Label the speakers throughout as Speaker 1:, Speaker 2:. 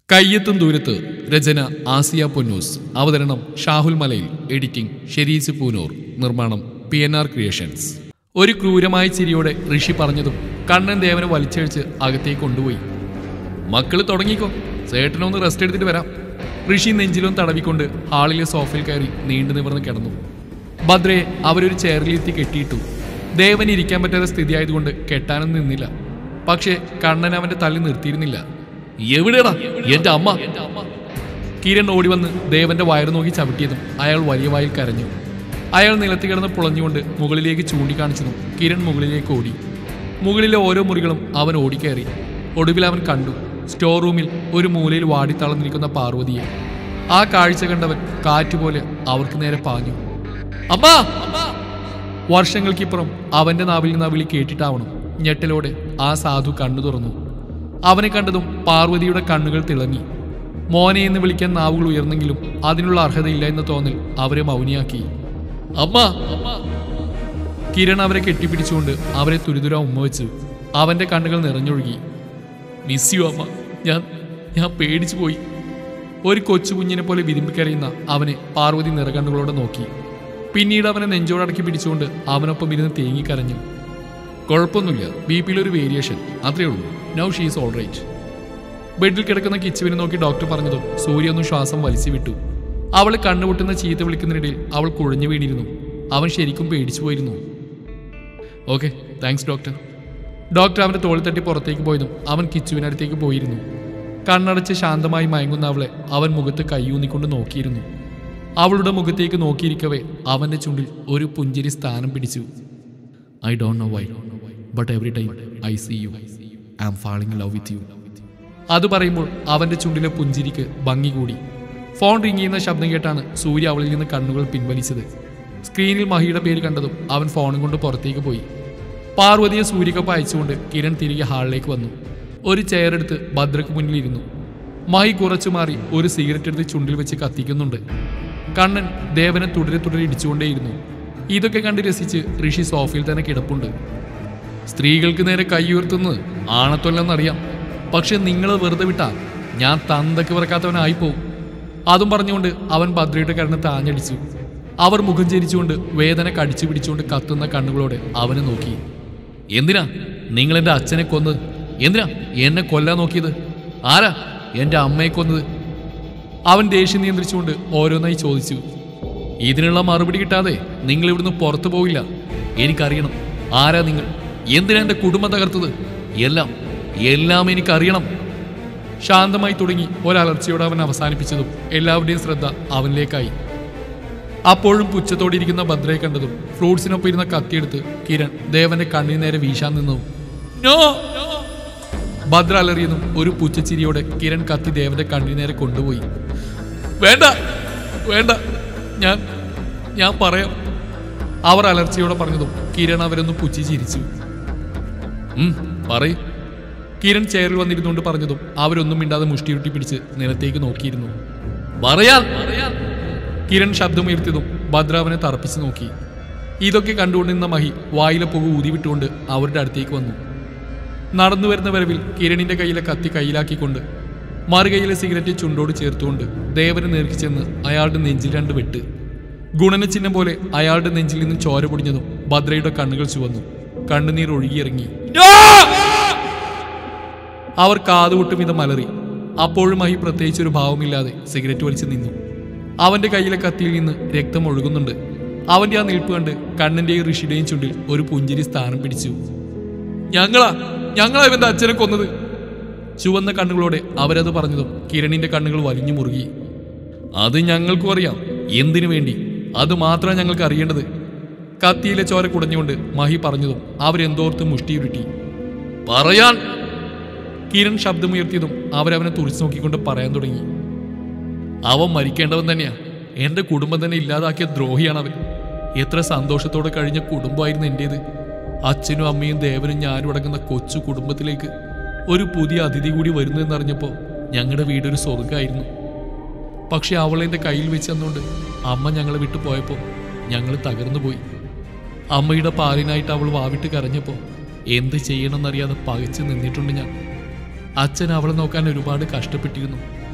Speaker 1: കയ്യെത്തും ദൂരത്ത് രചന ആസിയ പൊന്നൂസ് അവതരണം ഷാഹുൽ മലയിൽ എഡിറ്റിംഗ് ഷെരീസ് പൂനൂർ നിർമ്മാണം പി എൻ ആർ ക്രിയേഷൻസ് ഒരു ക്രൂരമായ ചിരിയോടെ ഋഷി പറഞ്ഞതും കണ്ണൻ ദേവനെ വലിച്ചഴിച്ച് അകത്തേക്ക് കൊണ്ടുപോയി മക്കള് തുടങ്ങിക്കോ ചേട്ടനൊന്ന് റെസ്റ്റ് എടുത്തിട്ട് വരാം ഋഷി നെഞ്ചിലും തടവിക്കൊണ്ട് ഹാളിലെ സോഫയിൽ കയറി നീണ്ടു നിവർന്ന് കിടന്നു ഭദ്രയെ അവരൊരു ചെയറിലെത്തി കെട്ടിയിട്ടു ദേവന് ഇരിക്കാൻ പറ്റാത്ത സ്ഥിതിയായതുകൊണ്ട് കെട്ടാനും നിന്നില്ല പക്ഷേ കണ്ണൻ അവന്റെ തള്ളി നിർത്തിയിരുന്നില്ല എവിടെയാടാ എന്റെ അമ്മ കിരൺ ഓടി വന്ന് ദേവന്റെ വയറ് നോക്കി ചവിട്ടിയതും അയാൾ വലിയ വായിൽ കരഞ്ഞു അയാൾ നിലത്ത് കിടന്ന് പുളഞ്ഞുകൊണ്ട് മുകളിലേക്ക് ചൂണ്ടിക്കാണിച്ചതും കിരൺ മുകളിലേക്ക് ഓടി മുകളിലെ ഓരോ മുറികളും അവൻ ഓടിക്കയറി ഒടുവിൽ അവൻ കണ്ടു സ്റ്റോർ റൂമിൽ ഒരു മൂലയിൽ വാടിത്തളർന്നിരിക്കുന്ന പാർവതിയെ ആ കാഴ്ച കണ്ടവൻ കാറ്റുപോലെ അവർക്ക് നേരെ പാഞ്ഞു അമ്മാ വർഷങ്ങൾക്കിപ്പുറം അവന്റെ നാവിൽ നിന്ന് ആ വിളി കേട്ടിട്ടാവണം ഞെട്ടലോടെ ആ സാധു കണ്ണു തുറന്നു അവനെ കണ്ടതും പാർവതിയുടെ കണ്ണുകൾ തിളങ്ങി മോനെ എന്ന് വിളിക്കാൻ നാവുകൾ ഉയർന്നെങ്കിലും അതിനുള്ള അർഹതയില്ല എന്ന തോന്നൽ അവരെ മൗനിയാക്കി അമ്മ കിരൺ അവരെ കെട്ടിപ്പിടിച്ചുകൊണ്ട് അവരെ തുരിതുര ഉമ്മ വെച്ചു അവന്റെ കണ്ണുകൾ നിറഞ്ഞൊഴുകി മിസ് യു അമ്മ ഞാൻ ഞാൻ പേടിച്ചു പോയി ഒരു കൊച്ചു കുഞ്ഞിനെ പോലെ വിരുമ്പിക്കരയുന്ന അവനെ പാർവതി നിറകണ്ണുകളോടെ നോക്കി പിന്നീട് അവനെ നെഞ്ചോടടക്കി പിടിച്ചുകൊണ്ട് അവനൊപ്പം ഇരുന്ന് തേങ്ങിക്കരഞ്ഞു കുഴപ്പമൊന്നുമില്ല ബി പിയിൽ ഒരു വേരിയേഷൻ അത്രേ ഉള്ളൂ നൗ ഷീസ് ഓൾ റൈറ്റ് ബെഡിൽ കിടക്കുന്ന കിച്ചുവിനെ നോക്കി ഡോക്ടർ പറഞ്ഞതും സൂര്യ ഒന്ന് ശ്വാസം വലിച്ചു വിട്ടു അവളെ കണ്ണുപൊട്ടുന്ന ചീത്ത വിളിക്കുന്നതിനിടയിൽ അവൾ കുഴഞ്ഞു വീണിരുന്നു അവൻ ശരിക്കും പേടിച്ചു പോയിരുന്നു ഓക്കെ താങ്ക്സ് ഡോക്ടർ ഡോക്ടർ അവന്റെ തോളിൽ തട്ടി പുറത്തേക്ക് പോയതും അവൻ കിച്ചുവിനടുത്തേക്ക് പോയിരുന്നു കണ്ണടച്ച് ശാന്തമായി മയങ്ങുന്ന അവളെ അവൻ മുഖത്ത് കൈയൂന്നിക്കൊണ്ട് നോക്കിയിരുന്നു അവളുടെ മുഖത്തേക്ക് നോക്കിയിരിക്കവേ അവന്റെ ചുണ്ടിൽ ഒരു പുഞ്ചിരി സ്ഥാനം പിടിച്ചു I don't know why but every time I see you I am falling love with you അത് പറയുമ്പോൾ അവന്റെ ചുണ്ടിലെ പുഞ്ചിരിക്ക് ഭംഗി കൂടി ഫോൺ റിങ് ചെയ്യുന്ന ശബ്ദം കേട്ടാണ് സൂര്യ അവളിൽ നിന്ന് കണ്ണുകൾ പിൻവലിച്ചത് സ്ക്രീനിൽ മഹിയുടെ പേര് കണ്ടതും അവൻ ഫോണും കൊണ്ട് പുറത്തേക്ക് പോയി പാർവതിയെ സൂര്യക്കൊപ്പം അയച്ചുകൊണ്ട് കിരൺ തിരികെ ഹാളിലേക്ക് വന്നു ഒരു ചെയർ എടുത്ത് ഭദ്രക്ക് മുന്നിലിരുന്നു മഹി കുറച്ചു മാറി ഒരു സിഗരറ്റ് എടുത്ത് ചുണ്ടിൽ വെച്ച് കത്തിക്കുന്നുണ്ട് കണ്ണൻ ദേവനെ തുടരെ തുടരെ ഇടിച്ചുകൊണ്ടേയിരുന്നു ഇതൊക്കെ കണ്ട് രസിച്ച് ഋഷി സോഫയിൽ തന്നെ കിടപ്പുണ്ട് സ്ത്രീകൾക്ക് നേരെ കൈ ഉയർത്തുന്നത് ആണത്തൊല്ലെന്നറിയാം പക്ഷെ നിങ്ങൾ വെറുതെ വിട്ടാ ഞാൻ തന്തക്ക് വിറക്കാത്തവനായിപ്പോവും അതും പറഞ്ഞുകൊണ്ട് അവൻ ഭദ്രയുടെ കരണ് താഞ്ഞടിച്ചു അവർ മുഖം ചരിച്ചുകൊണ്ട് വേദന കടിച്ചു പിടിച്ചുകൊണ്ട് കത്തുന്ന കണ്ണുകളോടെ അവനെ നോക്കി എന്തിനാ നിങ്ങൾ എൻ്റെ അച്ഛനെ കൊന്നത് എന്തിനാ എന്നെ കൊല്ലാൻ നോക്കിയത് ആരാ എൻ്റെ അമ്മയെ കൊന്നത് അവൻ ദേഷ്യം നിയന്ത്രിച്ചുകൊണ്ട് ഓരോന്നായി ചോദിച്ചു ഇതിനുള്ള മറുപടി കിട്ടാതെ നിങ്ങൾ ഇവിടുന്ന് പുറത്തു പോവില്ല എനിക്കറിയണം ആരാ നിങ്ങൾ എന്തിനാ എൻ്റെ കുടുംബം തകർത്തത് എല്ലാം എല്ലാം എനിക്കറിയണം ശാന്തമായി തുടങ്ങി ഒരലർച്ചയോടെ അവൻ അവസാനിപ്പിച്ചതും എല്ലാവരുടെയും ശ്രദ്ധ അവനിലേക്കായി അപ്പോഴും പുച്ഛത്തോടെ ഇരിക്കുന്ന ഭദ്രയെ കണ്ടതും ഫ്രൂട്ട്സിനൊപ്പം ഇരുന്ന കത്തിയെടുത്ത് കിരൺ ദേവന്റെ കണ്ണിന് നേരെ വീശാൻ നിന്നു നോ ഭദ്ര അലറിയതും ഒരു പുച്ഛച്ചിരിയോടെ കിരൺ കത്തി ദേവന്റെ കണ്ണിന് നേരെ കൊണ്ടുപോയി വേണ്ട വേണ്ട ഞാൻ ഞാൻ പറയാം അവർ അലർച്ചയോടെ പറഞ്ഞതും കിരൺ അവരൊന്ന് പുച്ഛി ചിരിച്ചു ഉം, പറയ് കിരൺ ചെയറിൽ വന്നിരുന്നുകൊണ്ട് പറഞ്ഞതും അവരൊന്നും മിണ്ടാതെ മുഷ്ടിയുട്ടി പിടിച്ച് നിലത്തേക്ക് നോക്കിയിരുന്നു പറയാൻ കിരൺ ശബ്ദമുയർത്തിയതും ഭദ്ര അവനെ തറപ്പിച്ച് നോക്കി ഇതൊക്കെ കണ്ടുകൊണ്ടിരുന്ന മഹി വായിലെ പുക ഊതിവിട്ടുകൊണ്ട് അവരുടെ അടുത്തേക്ക് വന്നു നടന്നു വരുന്ന വരവിൽ കിരണിന്റെ കയ്യിലെ കത്തി കയ്യിലാക്കിക്കൊണ്ട് മറുകൈയിലെ സിഗരറ്റ് ചുണ്ടോട് ചേർത്തുകൊണ്ട് ദേവനെ നേർക്ക് ചെന്ന് അയാളുടെ നെഞ്ചിൽ രണ്ട് വെട്ട് ഗുണനചിഹ്നം പോലെ അയാളുടെ നെഞ്ചിൽ നിന്ന് ചോര പൊടിഞ്ഞതും ഭദ്രയുടെ കണ്ണുകൾ ചുവന്നു കണ്ണുനീർ ഒഴുകിയിറങ്ങി അവർ കാതുകൊട്ടും ഇത് മലറി അപ്പോഴും മഹി പ്രത്യേകിച്ച് ഒരു ഭാവമില്ലാതെ സിഗരറ്റ് വലിച്ചു നിന്നു അവന്റെ കയ്യിലെ കത്തിയിൽ നിന്ന് രക്തം ഒഴുകുന്നുണ്ട് അവന്റെ ആ നിൽപ്പ് കണ്ട് കണ്ണന്റെയും ഋഷിയുടെയും ചുണ്ടിൽ ഒരു പുഞ്ചിരി സ്ഥാനം പിടിച്ചു ഞങ്ങളാ ഞങ്ങളാ ഇവന്റെ അച്ഛനെ കൊന്നത് ചുവന്ന കണ്ണുകളോടെ അവരത് പറഞ്ഞതും കിരണിന്റെ കണ്ണുകൾ വലിഞ്ഞു മുറുകി അത് ഞങ്ങൾക്കും അറിയാം എന്തിനു വേണ്ടി അത് മാത്രമാണ് ഞങ്ങൾക്ക് അറിയേണ്ടത് കത്തിയിലെ ചോര കുടഞ്ഞുകൊണ്ട് മഹി പറഞ്ഞതും അവരെന്തോർത്ത് മുഷ്ടിയുരുട്ടി പറയാൻ കിരൺ ശബ്ദമുയർത്തിയതും അവരവനെ തുറിച്ചു നോക്കിക്കൊണ്ട് പറയാൻ തുടങ്ങി അവൻ മരിക്കേണ്ടവൻ തന്നെയാ എന്റെ കുടുംബം തന്നെ ഇല്ലാതാക്കിയ ദ്രോഹിയാണ് അവൻ എത്ര സന്തോഷത്തോടെ കഴിഞ്ഞ കുടുംബമായിരുന്നു എന്റേത് അച്ഛനും അമ്മയും ദേവനും ഞാനും അടങ്ങുന്ന കൊച്ചു കുടുംബത്തിലേക്ക് ഒരു പുതിയ അതിഥി കൂടി വരുന്നു എന്നറിഞ്ഞപ്പോൾ ഞങ്ങളുടെ വീടൊരു സ്വർഗമായിരുന്നു പക്ഷെ അവളെ എൻ്റെ കയ്യിൽ വെച്ച് തന്നുകൊണ്ട് അമ്മ ഞങ്ങളെ വിട്ടു പോയപ്പോൾ ഞങ്ങൾ തകർന്നു പോയി അമ്മയുടെ പാലിനായിട്ട് അവൾ വാവിട്ട് കരഞ്ഞപ്പോൾ എന്ത് ചെയ്യണമെന്നറിയാതെ പകച്ച് നിന്നിട്ടുണ്ട് ഞാൻ അച്ഛൻ അവളെ നോക്കാൻ ഒരുപാട് കഷ്ടപ്പെട്ടിരുന്നു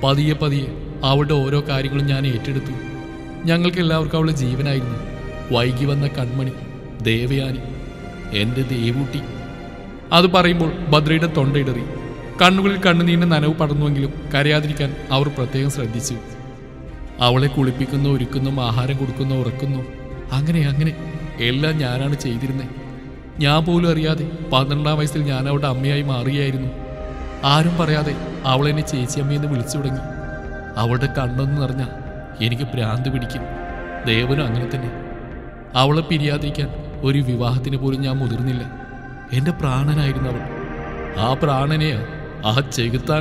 Speaker 1: പതിയെ പതിയെ അവളുടെ ഓരോ കാര്യങ്ങളും ഞാൻ ഏറ്റെടുത്തു ഞങ്ങൾക്ക് എല്ലാവർക്കും അവളുടെ ജീവനായിരുന്നു വൈകി വന്ന കൺമണി ദേവയാനി എൻ്റെ ദേവൂട്ടി അത് പറയുമ്പോൾ ഭദ്രയുടെ തൊണ്ടയിടറി കണ്ണുകളിൽ കണ്ണുനീരിന്റെ നനവ് പടർന്നുവെങ്കിലും കരയാതിരിക്കാൻ അവർ പ്രത്യേകം ശ്രദ്ധിച്ചു അവളെ കുളിപ്പിക്കുന്നു ഒരുക്കുന്നു ആഹാരം കൊടുക്കുന്നു ഉറക്കുന്നു അങ്ങനെ അങ്ങനെ എല്ലാം ഞാനാണ് ചെയ്തിരുന്നത് ഞാൻ പോലും അറിയാതെ പന്ത്രണ്ടാം വയസ്സിൽ ഞാൻ അവളുടെ അമ്മയായി മാറുകയായിരുന്നു ആരും പറയാതെ അവൾ എന്നെ ചേച്ചിയമ്മയെന്ന് വിളിച്ചു തുടങ്ങി അവളുടെ കണ്ണൊന്ന് നിറഞ്ഞ എനിക്ക് ഭ്രാന്ത് പിടിക്കും ദേവനും അങ്ങനെ തന്നെ അവളെ പിരിയാതിരിക്കാൻ ഒരു വിവാഹത്തിന് പോലും ഞാൻ മുതിർന്നില്ല എൻ്റെ പ്രാണനായിരുന്നു അവൾ ആ പ്രാണനെയാ ആ ചെകുത്താൻ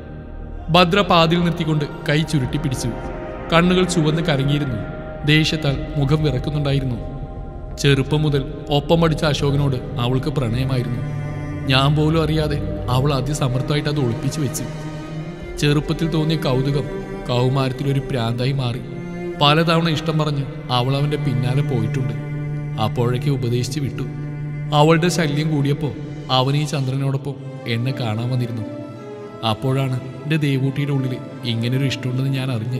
Speaker 1: ഭദ്ര പാതിൽ നിർത്തിക്കൊണ്ട് കൈ ചുരുട്ടി പിടിച്ചു കണ്ണുകൾ ചുവന്ന് കരങ്ങിയിരുന്നു ദേഷ്യത്താൽ മുഖം വിറക്കുന്നുണ്ടായിരുന്നു ചെറുപ്പം മുതൽ ഒപ്പം പഠിച്ച അശോകനോട് അവൾക്ക് പ്രണയമായിരുന്നു ഞാൻ പോലും അറിയാതെ അവൾ അതിസമർത്ഥമായിട്ട് അത് ഒളിപ്പിച്ചു വെച്ചു ചെറുപ്പത്തിൽ തോന്നിയ കൗതുകം കൗമാരത്തിൽ ഒരു പ്രാന്തായി മാറി പലതവണ ഇഷ്ടം പറഞ്ഞ് അവൾ അവന്റെ പിന്നാലെ പോയിട്ടുണ്ട് അപ്പോഴേക്ക് ഉപദേശിച്ചു വിട്ടു അവളുടെ ശല്യം കൂടിയപ്പോൾ അവൻ ഈ ചന്ദ്രനോടൊപ്പം എന്നെ കാണാൻ വന്നിരുന്നു അപ്പോഴാണ് എൻ്റെ ദേവൂട്ടിയുടെ ഉള്ളിൽ ഇങ്ങനൊരു ഇഷ്ടമുണ്ടെന്ന് ഞാൻ അറിഞ്ഞേ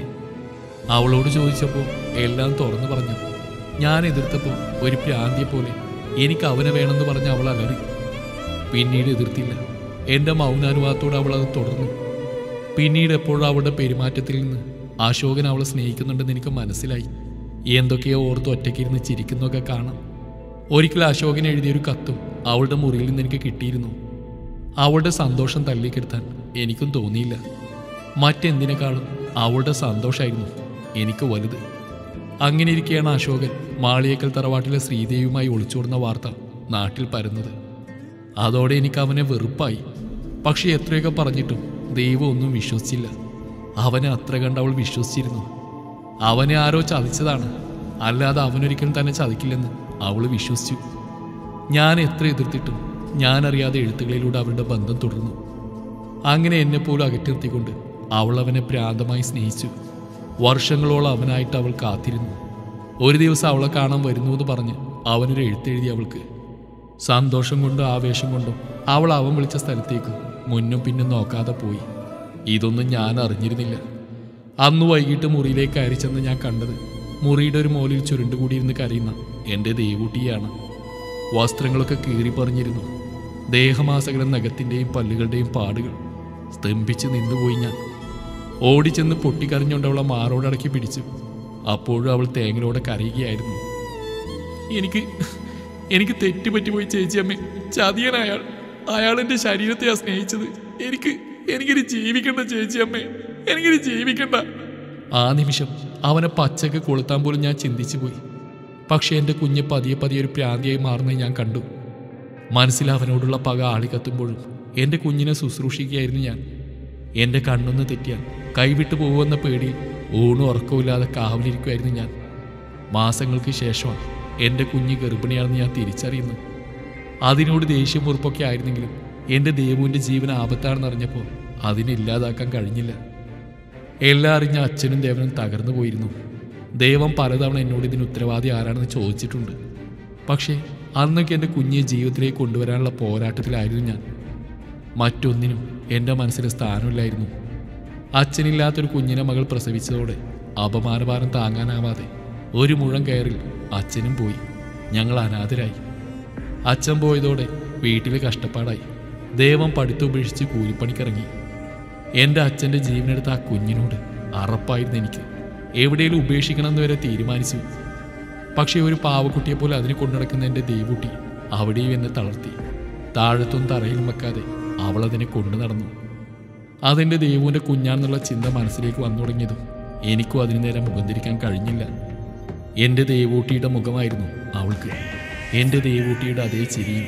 Speaker 1: അവളോട് ചോദിച്ചപ്പോൾ എല്ലാം തുറന്നു പറഞ്ഞു ഞാൻ എതിർത്തപ്പോൾ ഒരു പ്രാന്തിയെ പോലെ എനിക്ക് അവനെ വേണമെന്ന് പറഞ്ഞ് അവൾ അലറി പിന്നീട് എതിർത്തില്ല എൻ്റെ മൗനാനുവാദത്തോടെ അവൾ അത് തുടർന്നു പിന്നീട് എപ്പോഴും അവളുടെ പെരുമാറ്റത്തിൽ നിന്ന് അശോകൻ അവളെ സ്നേഹിക്കുന്നുണ്ടെന്ന് എനിക്ക് മനസ്സിലായി എന്തൊക്കെയോ ഓർത്ത് ഒറ്റയ്ക്കിരുന്ന് ചിരിക്കുന്നൊക്കെ കാണാം ഒരിക്കൽ അശോകൻ എഴുതിയൊരു കത്തും അവളുടെ മുറിയിൽ നിന്ന് എനിക്ക് കിട്ടിയിരുന്നു അവളുടെ സന്തോഷം തള്ളിക്കെടുത്താൻ എനിക്കും തോന്നിയില്ല മറ്റെന്തിനേക്കാളും അവളുടെ സന്തോഷമായിരുന്നു എനിക്ക് വലുത് അങ്ങനെ ഇരിക്കെയാണ് അശോകൻ മാളിയേക്കൽ തറവാട്ടിലെ ശ്രീദേവിയുമായി ഒളിച്ചോടുന്ന വാർത്ത നാട്ടിൽ പരന്നത് അതോടെ എനിക്ക് അവനെ വെറുപ്പായി പക്ഷെ എത്രയൊക്കെ പറഞ്ഞിട്ടും ദൈവം ഒന്നും വിശ്വസിച്ചില്ല അവനെ അത്ര കണ്ട് അവൾ വിശ്വസിച്ചിരുന്നു അവനെ ആരോ ചതിച്ചതാണ് അല്ലാതെ അവനൊരിക്കലും തന്നെ ചതിക്കില്ലെന്ന് അവൾ വിശ്വസിച്ചു ഞാൻ എത്ര എതിർത്തിട്ടും ഞാൻ അറിയാതെ എഴുത്തുകളിലൂടെ അവരുടെ ബന്ധം തുടർന്നു അങ്ങനെ എന്നെ പോലും അകറ്റി നിർത്തിക്കൊണ്ട് അവൾ അവനെ പ്രാന്തമായി സ്നേഹിച്ചു വർഷങ്ങളോളം അവനായിട്ട് അവൾ കാത്തിരുന്നു ഒരു ദിവസം അവളെ കാണാൻ വരുന്നു എന്ന് പറഞ്ഞ് അവനൊരു എഴുത്തെഴുതി അവൾക്ക് സന്തോഷം കൊണ്ടും ആവേശം കൊണ്ടും അവൾ അവൻ വിളിച്ച സ്ഥലത്തേക്ക് മുന്നും പിന്നും നോക്കാതെ പോയി ഇതൊന്നും ഞാൻ അറിഞ്ഞിരുന്നില്ല അന്ന് വൈകിട്ട് മുറിയിലേക്ക് കയറി ചെന്ന് ഞാൻ കണ്ടത് മുറിയുടെ ഒരു മോലിൽ ചുരുണ്ടുകൂടിയിരുന്ന് കരയുന്ന എൻ്റെ ദേവൂട്ടിയാണ് വസ്ത്രങ്ങളൊക്കെ കീറിപ്പറിഞ്ഞിരുന്നു ദേഹമാസകലം നഖത്തിൻ്റെയും പല്ലുകളുടെയും പാടുകൾ സ്തംഭിച്ച് നിന്നുപോയി ഞാൻ ഓടിച്ചെന്ന് പൊട്ടിക്കറിഞ്ഞുകൊണ്ട് അവളെ മാറോടടക്കി പിടിച്ചു അപ്പോഴും അവൾ തേങ്ങലോടെ കരയുകയായിരുന്നു എനിക്ക് എനിക്ക് തെറ്റുപറ്റിപ്പോയി ചേച്ചിയമ്മേ ചതിയൻ അയാൾ അയാൾ എൻ്റെ ശരീരത്തെയാ സ്നേഹിച്ചത് എനിക്ക് എനിക്കിനി ജീവിക്കണ്ട ചേച്ചിയമ്മേ എനിക്കിനി ജീവിക്കണ്ട ആ നിമിഷം അവനെ പച്ചക്ക് കൊളുത്താൻ പോലും ഞാൻ ചിന്തിച്ചു പോയി പക്ഷേ എൻ്റെ കുഞ്ഞ് പതിയെ പതിയെ ഒരു പ്രാന്തിയായി മാറുന്നത് ഞാൻ കണ്ടു മനസ്സിൽ അവനോടുള്ള പക ആളിക്കത്തുമ്പോഴും എൻ്റെ കുഞ്ഞിനെ ശുശ്രൂഷിക്കുകയായിരുന്നു ഞാൻ എൻ്റെ കണ്ണൊന്ന് തെറ്റിയാൽ കൈവിട്ടു പോകുമെന്ന പേടിയിൽ ഊണും ഉറക്കമില്ലാതെ കാവലിരിക്കുമായിരുന്നു ഞാൻ മാസങ്ങൾക്ക് ശേഷമാണ് എൻ്റെ കുഞ്ഞ് ഗർഭിണിയാണെന്ന് ഞാൻ തിരിച്ചറിയുന്നു അതിനോട് ദേഷ്യം മുറുപ്പൊക്കെ ആയിരുന്നെങ്കിലും എൻ്റെ ദേവുവിൻ്റെ ജീവൻ ആപത്താണെന്ന് അറിഞ്ഞപ്പോൾ അതിനെ ഇല്ലാതാക്കാൻ കഴിഞ്ഞില്ല എല്ലാം അറിഞ്ഞ അച്ഛനും ദേവനും തകർന്നു പോയിരുന്നു ദൈവം പലതവണ എന്നോട് ഇതിന് ഉത്തരവാദി ആരാണെന്ന് ചോദിച്ചിട്ടുണ്ട് പക്ഷേ അന്നൊക്കെ എൻ്റെ കുഞ്ഞിയെ ജീവിതത്തിലേക്ക് കൊണ്ടുവരാനുള്ള പോരാട്ടത്തിലായിരുന്നു ഞാൻ മറ്റൊന്നിനും എൻ്റെ മനസ്സിൽ സ്ഥാനമില്ലായിരുന്നു അച്ഛനില്ലാത്തൊരു കുഞ്ഞിനെ മകൾ പ്രസവിച്ചതോടെ അപമാനഭാരം താങ്ങാനാവാതെ ഒരു മുഴം കയറിൽ അച്ഛനും പോയി ഞങ്ങൾ അനാഥരായി അച്ഛൻ പോയതോടെ വീട്ടിൽ കഷ്ടപ്പാടായി ദേവം പഠിത്തം കൂലിപ്പണിക്കിറങ്ങി എൻ്റെ അച്ഛൻ്റെ ജീവനെടുത്ത ആ കുഞ്ഞിനോട് അറപ്പായിരുന്നു എനിക്ക് എവിടെയെങ്കിലും ഉപേക്ഷിക്കണമെന്ന് വരെ തീരുമാനിച്ചു പക്ഷേ ഒരു പാവക്കുട്ടിയെ പോലെ അതിനെ കൊണ്ടുനടക്കുന്ന എൻ്റെ ദൈവൂട്ടി അവിടെയും എന്നെ തളർത്തി താഴത്തും തറയിലും വെക്കാതെ അവൾ അതിനെ കൊണ്ടു നടന്നു അതെൻ്റെ ദേവുവിൻ്റെ കുഞ്ഞാണെന്നുള്ള ചിന്ത മനസ്സിലേക്ക് വന്നു തുടങ്ങിയതും എനിക്കും അതിനു നേരെ മുഖം തിരിക്കാൻ കഴിഞ്ഞില്ല എൻ്റെ ദേവൂട്ടിയുടെ മുഖമായിരുന്നു അവൾക്ക് എൻ്റെ ദേവൂട്ടിയുടെ അതേ ചിരിയും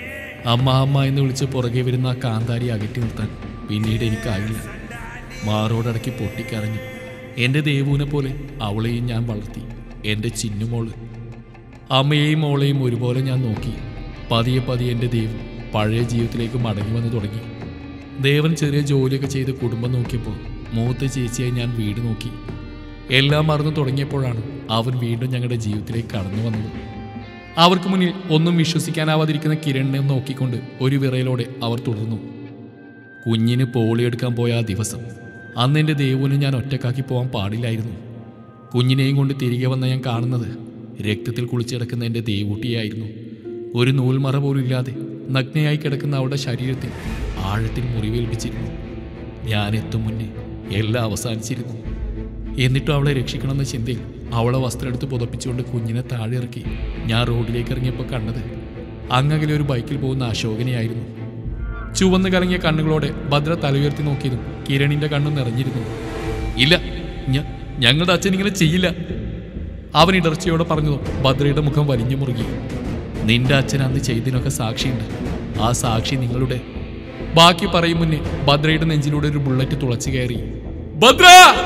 Speaker 1: അമ്മ അമ്മ എന്ന് വിളിച്ച് പുറകെ വരുന്ന ആ കാന്താരി അകറ്റി നിർത്താൻ പിന്നീട് എനിക്കായില്ല മാറോടടക്കി പൊട്ടിക്കരഞ്ഞു എൻ്റെ ദേവുവിനെ പോലെ അവളെയും ഞാൻ വളർത്തി എൻ്റെ ചിന്നുമോള് അമ്മയെയും മോളെയും ഒരുപോലെ ഞാൻ നോക്കി പതിയെ പതിയെ എൻ്റെ ദേവ് പഴയ ജീവിതത്തിലേക്ക് മടങ്ങി വന്നു തുടങ്ങി ദേവൻ ചെറിയ ജോലിയൊക്കെ ചെയ്ത് കുടുംബം നോക്കിയപ്പോൾ മൂത്ത ചേച്ചിയായി ഞാൻ വീട് നോക്കി എല്ലാം മറന്നു തുടങ്ങിയപ്പോഴാണ് അവൻ വീണ്ടും ഞങ്ങളുടെ ജീവിതത്തിലേക്ക് കടന്നു വന്നത് അവർക്ക് മുന്നിൽ ഒന്നും വിശ്വസിക്കാനാവാതിരിക്കുന്ന കിരണിനെ നോക്കിക്കൊണ്ട് ഒരു വിറയലോടെ അവർ തുടർന്നു കുഞ്ഞിന് പോളി എടുക്കാൻ പോയ ആ ദിവസം അന്ന് എൻ്റെ ദേവുവിനെ ഞാൻ ഒറ്റക്കാക്കി പോകാൻ പാടില്ലായിരുന്നു കുഞ്ഞിനെയും കൊണ്ട് തിരികെ വന്ന ഞാൻ കാണുന്നത് രക്തത്തിൽ കുളിച്ചിടക്കുന്ന എൻ്റെ ദേവൂട്ടിയായിരുന്നു ഒരു നൂൽമറ പോലും ഇല്ലാതെ നഗ്നയായി കിടക്കുന്ന അവളുടെ ശരീരത്തിൽ ആഴത്തിൽ മുറിവേൽപ്പിച്ചിരുന്നു ഞാൻ എത്തും മുന്നേ എല്ലാം അവസാനിച്ചിരുന്നു എന്നിട്ടും അവളെ രക്ഷിക്കണമെന്ന ചിന്തയിൽ അവളെ വസ്ത്രം എടുത്ത് പുതപ്പിച്ചുകൊണ്ട് കുഞ്ഞിനെ താഴെ ഇറക്കി ഞാൻ റോഡിലേക്ക് ഇറങ്ങിയപ്പോൾ കണ്ടത് അങ്ങകലെ ഒരു ബൈക്കിൽ പോകുന്ന അശോകനെയായിരുന്നു ചുവന്ന് കലങ്ങിയ കണ്ണുകളോടെ ഭദ്ര തലയുയർത്തി നോക്കിയതും കിരണിന്റെ കണ്ണു നിറഞ്ഞിരുന്നു ഇല്ല ഞ- ഞങ്ങളുടെ അച്ഛൻ ഇങ്ങനെ ചെയ്യില്ല അവൻ ഇടർച്ചയോടെ പറഞ്ഞതും ഭദ്രയുടെ മുഖം വലിഞ്ഞു മുറുകി നിന്റെ അച്ഛൻ അന്ന് ചെയ്തതിനൊക്കെ സാക്ഷിയുണ്ട് ആ സാക്ഷി നിങ്ങളുടെ ബാക്കി പറയും മുന്നേ ഭദ്രയുടെ നെഞ്ചിലൂടെ ഒരു ബുള്ളറ്റ് തുളച്ചു കയറി ഭദ്ര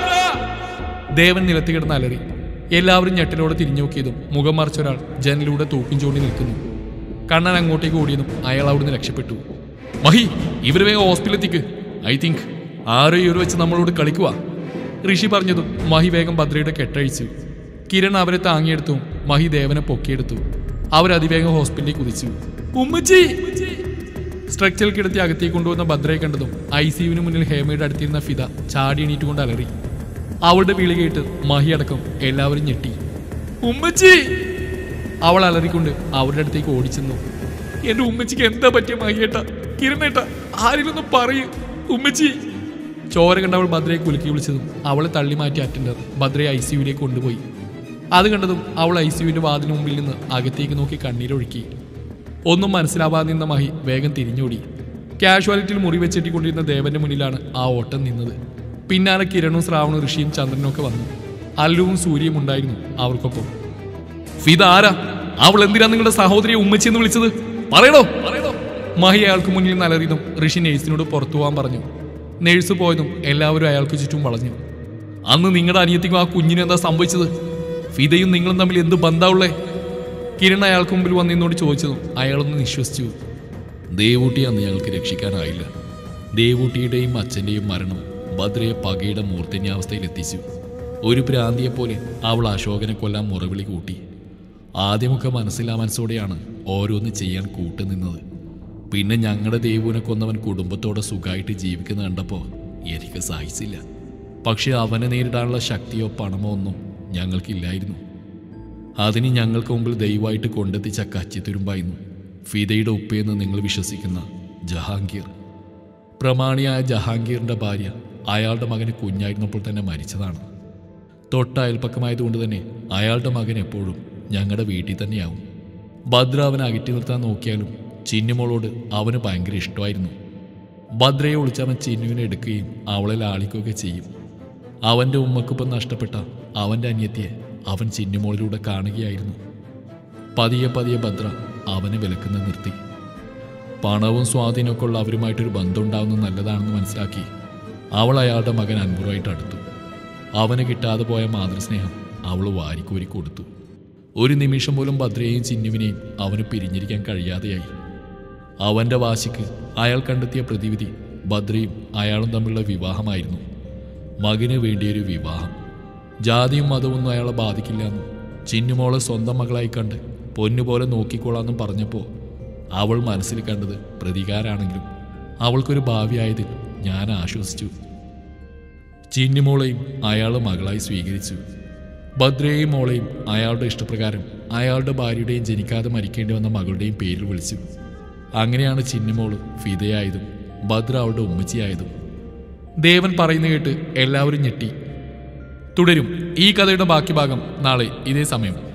Speaker 1: ദേവൻ നിലത്ത് കിടന്ന് അലറി എല്ലാവരും ഞെട്ടലോടെ തിരിഞ്ഞു നോക്കിയതും മുഖം മറിച്ച ഒരാൾ ജനലിലൂടെ തൂക്കും ചൂണ്ടി നിൽക്കുന്നു കണ്ണൻ അങ്ങോട്ടേക്ക് ഓടിയതും അയാൾ അവിടുന്ന് രക്ഷപ്പെട്ടു മഹി ഇവര് വേഗം ഹോസ്പിറ്റലെത്തിക്ക് ഐ തിങ്ക് ആരോ ഇവർ വെച്ച് നമ്മളോട് കളിക്കുക ഋഷി പറഞ്ഞതും മഹി വേഗം ഭദ്രയുടെ കെട്ടഴിച്ചു കിരൺ അവരെ താങ്ങിയെടുത്തു മഹി ദേവനെ പൊക്കിയെടുത്തു അവരതിവേഗം ഹോസ്പിറ്റലിൽ കുതിച്ചു ഉമ്മച്ചി സ്ട്രക്ചറിൽ കിടത്തി അകത്തേക്ക് കൊണ്ടുവന്ന ഭദ്രയെ കണ്ടതും ഐ സിയുവിന് മുന്നിൽ ഹേമയുടെ അടുത്തിരുന്ന ഫിദ ചാടി എണീറ്റുകൊണ്ട് അലറി അവളുടെ വിളി കേട്ട് മഹി അടക്കം എല്ലാവരും ഞെട്ടി ഉമ്മച്ചി അവൾ അലറിക്കൊണ്ട് അവരുടെ അടുത്തേക്ക് ഓടിച്ചെന്നു എന്റെ ഉമ്മച്ചിക്ക് എന്താ പറ്റിയ മഹിയേട്ട കിരണേട്ട ആരെങ്കിലും പറയൂ ഉമ്മച്ചി ചോര കണ്ട് അവൾ ഭദ്രയെ കുലുക്കി വിളിച്ചതും അവളെ തള്ളി മാറ്റി അറ്റൻഡർ ഭദ്രയെ ഐ സിയുവിലേക്ക് കൊണ്ടുപോയി അത് കണ്ടതും അവൾ ഐ സിയുവിന്റെ വാതിന് മുമ്പിൽ നിന്ന് അകത്തേക്ക് നോക്കി കണ്ണീരൊഴുക്കി ഒന്നും മനസ്സിലാവാതെ നിന്ന മഹി വേഗം തിരിഞ്ഞോടി കാഷ്വാലിറ്റിയിൽ മുറി വെച്ചെട്ടിക്കൊണ്ടിരുന്ന ദേവന്റെ മുന്നിലാണ് ആ ഓട്ടം നിന്നത് പിന്നാലെ കിരണും ശ്രാവണും ഋഷിയും ചന്ദ്രനും ഒക്കെ വന്നു അല്ലുവും സൂര്യയും ഉണ്ടായിരുന്നു അവർക്കൊപ്പം ഫിദ ആരാ അവൾ എന്തിനാ നിങ്ങളുടെ സഹോദരിയെ ഉമ്മച്ചി എന്ന് വിളിച്ചത് പറയണോ പറയണോ മഹി അയാൾക്ക് മുന്നിൽ നലറിയതും ഋഷി നേഴ്സിനോട് പുറത്തു പോകാൻ പറഞ്ഞു നേഴ്സ് പോയതും എല്ലാവരും അയാൾക്ക് ചുറ്റും വളഞ്ഞു അന്ന് നിങ്ങളുടെ അനിയത്തിക്കും ആ കുഞ്ഞിനും എന്താ സംഭവിച്ചത് ഫിദയും നിങ്ങളും തമ്മിൽ എന്ത് ബന്ധാവുള്ളേ കിരൺ അയാൾക്ക് മുമ്പിൽ വന്നിന്നോട് ചോദിച്ചതും അയാളൊന്ന് നിശ്വസിച്ചു ദേവൂട്ടി അന്ന് ഞങ്ങൾക്ക് രക്ഷിക്കാനായില്ല ദേവൂട്ടിയുടെയും അച്ഛൻ്റെയും മരണം ഭദ്രയെ പകയുടെ മൂർധന്യാവസ്ഥയിൽ എത്തിച്ചു ഒരു ഭ്രാന്തിയെപ്പോലെ അവൾ അശോകനെ കൊല്ലാൻ മുറവിളി കൂട്ടി ആദ്യമൊക്കെ മനസ്സിലാ മനസ്സോടെയാണ് ഓരോന്ന് ചെയ്യാൻ കൂട്ടുനിന്നത് പിന്നെ ഞങ്ങളുടെ ദേവുവിനെ കൊന്നവൻ കുടുംബത്തോടെ സുഖമായിട്ട് ജീവിക്കുന്ന കണ്ടപ്പോൾ എനിക്ക് സഹിച്ചില്ല പക്ഷെ അവനെ നേരിടാനുള്ള ശക്തിയോ പണമോ ഒന്നും ഞങ്ങൾക്കില്ലായിരുന്നു അതിന് ഞങ്ങൾക്ക് മുമ്പിൽ ദയവായിട്ട് കൊണ്ടെത്തിച്ച കച്ചിത്തുരുമ്പായിരുന്നു ഫിദയുടെ ഉപ്പയെന്ന് നിങ്ങൾ വിശ്വസിക്കുന്ന ജഹാംഗീർ പ്രമാണിയായ ജഹാംഗീറിന്റെ ഭാര്യ അയാളുടെ മകന് കുഞ്ഞായിരുന്നപ്പോൾ തന്നെ മരിച്ചതാണ് തൊട്ട അയൽപ്പക്കമായതുകൊണ്ട് തന്നെ അയാളുടെ മകൻ എപ്പോഴും ഞങ്ങളുടെ വീട്ടിൽ തന്നെയാവും ഭദ്ര അവനെ അകറ്റി നിർത്താൻ നോക്കിയാലും ചിന്നുമോളോട് അവന് ഭയങ്കര ഇഷ്ടമായിരുന്നു ഭദ്രയെ ഒളിച്ചവൻ ചിന്നുവിനെ എടുക്കുകയും അവളെ ലാളിക്കുകയൊക്കെ ചെയ്യും അവൻ്റെ ഉമ്മക്കിപ്പം നഷ്ടപ്പെട്ട അവൻ്റെ അനിയത്തിയെ അവൻ ചിന്നുമോളിലൂടെ കാണുകയായിരുന്നു പതിയെ പതിയെ ഭദ്ര അവനെ വിലക്കുന്നത് നിർത്തി പണവും സ്വാധീനമൊക്കെ ഉള്ള അവരുമായിട്ടൊരു ബന്ധം ഉണ്ടാവുന്നത് നല്ലതാണെന്ന് മനസ്സിലാക്കി അവൾ അയാളുടെ മകൻ അൻപുറായിട്ട് അടുത്തു അവന് കിട്ടാതെ പോയ മാതൃസ്നേഹം അവൾ വാരിക്കോരി കൊടുത്തു ഒരു നിമിഷം പോലും ഭദ്രയെയും ചിന്നുവിനെയും അവന് പിരിഞ്ഞിരിക്കാൻ കഴിയാതെയായി അവന്റെ വാശിക്ക് അയാൾ കണ്ടെത്തിയ പ്രതിവിധി ഭദ്രയും അയാളും തമ്മിലുള്ള വിവാഹമായിരുന്നു മകന് വേണ്ടിയൊരു വിവാഹം ജാതിയും മതമൊന്നും അയാളെ ബാധിക്കില്ലെന്നും ചിന്നുമോളെ സ്വന്തം മകളായി കണ്ട് പൊന്നുപോലെ നോക്കിക്കോളാന്നും പറഞ്ഞപ്പോൾ അവൾ മനസ്സിൽ കണ്ടത് പ്രതികാരാണെങ്കിലും അവൾക്കൊരു ഭാവിയായതിൽ ഞാൻ ആശ്വസിച്ചു ചിന്നുമോളെയും അയാൾ മകളായി സ്വീകരിച്ചു ഭദ്രയെയും മോളെയും അയാളുടെ ഇഷ്ടപ്രകാരം അയാളുടെ ഭാര്യയുടെയും ജനിക്കാതെ മരിക്കേണ്ടി വന്ന മകളുടെയും പേരിൽ വിളിച്ചു അങ്ങനെയാണ് ചിന്നുമോള് ഫിദയായതും ഭദ്ര അവളുടെ ഉമ്മച്ചിയായതും ദേവൻ പറയുന്ന കേട്ട് എല്ലാവരും ഞെട്ടി തുടരും ഈ കഥയുടെ ബാക്കി ഭാഗം നാളെ ഇതേ സമയം